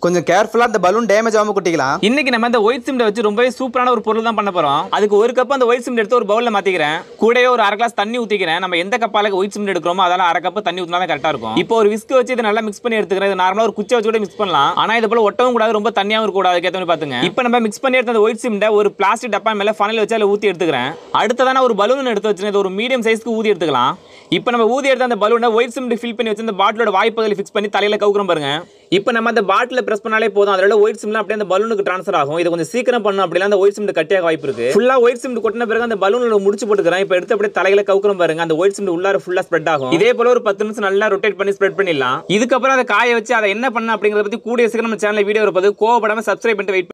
கொஞ்சம் கேர்ஃபுல்லா அந்த பலூன் டேமேஜ் ஆகாம குட்டிக்கலாம் இன்னைக்கு நம்ம இந்த ஒயிட் சிமெண்ட் வச்சு ரொம்பவே சூப்பரான ஒரு பொருள் தான் பண்ண போறோம் அதுக்கு ஒரு கப் அந்த ஒயிட் சிமெண்ட் எடுத்து ஒரு பவுல்ல மாத்திக்கிறேன் கூடவே ஒரு அரை கிளாஸ் தண்ணி ஊத்திக்கிறேன் நம்ம எந்த கப்பால ஒயிட் சிமெண்ட் எடுக்கிறோமோ அதெல்லாம் அரை கப் தண்ணி ஊத்தினா தான் கரெக்டா இருக்கும் இப்போ ஒரு விஸ்க் வச்சு இதை நல்லா மிக்ஸ் பண்ணி எடுத்துக்கிறேன் இது நார்மலா ஒரு குச்சை வச்சு கூட மிக்ஸ் பண்ணலாம் ஆனா இது போல ஒட்டவும் கூடாது ரொம்ப தண்ணியாவும் இருக்க கூடாது அதுக்கேற்ற மாதிரி பாத்துங்க இப்போ நம்ம மிக்ஸ் பண்ணி எடுத்த அந்த ஒயிட் சிமெண்ட்டை ஒரு பிளாஸ்டிக் டப்பா மேல ஃபனல் வச்சு அதில் ஊத்தி எடுத்துக்கிறேன் அடுத்ததான ஒரு பலூன் எடுத்து வச்சிருக்கேன் இது ஒரு மீடியம் சைஸ்க்கு ஊதி எடுத்துக்கலாம் இப்போ நம்ம ஊதி எடுத்த அந்த பலூனை ஒயிட் சிமெண்ட் ஃபில் பண்ணி வச்சு அந்த பாட்டிலோட வாய்ப்பகுதியில் ஃபிக்ஸ் பண்ணி தலையில கவுக்குறோம் பாருங்க இப்போ நம்ம அந்த பாட்டில் பிரஸ் பண்ணாலே போதும் அதோட ஒயிட் சிமெண்ட் அப்படியே அந்த பலூனுக்கு ட்ரான்ஸ்ஃபர் ஆகும் இது கொஞ்சம் சீக்கிரம் பண்ணணும் அப்படிலாம் அந்த ஒயிட் சிமெண்ட் கட்டியாக வாய்ப்பு இருக்கு ஃபுல்லா ஒயிட் சிமெண்ட் கொட்டின பிறகு அந்த பலூன்ல முடிச்சு போட்டுக்கிறேன் இப்போ எடுத்து அப்படியே தலையில கவுக்குறோம் பாருங்க அந்த ஒயிட் சிமெண்ட் உள்ளார ஃபுல்லா ஸ்ப்ரெட் ஆகும் இதே போல ஒரு பத்து நிமிஷம் நல்லா ரொட்டேட் பண்ணி ஸ்ப்ரெட் பண்ணிடலாம் இதுக்கப்புறம் அதை காய வச்சு அதை என்ன பண்ணணும் அப்படிங்கறத பத்தி கூடிய சீக்கிரம் நம்ம சேனல் வீடியோ இருப்பது கோவப்படாம சப்ஸ்கிரைப் பண்ணிட்டு வெயிட்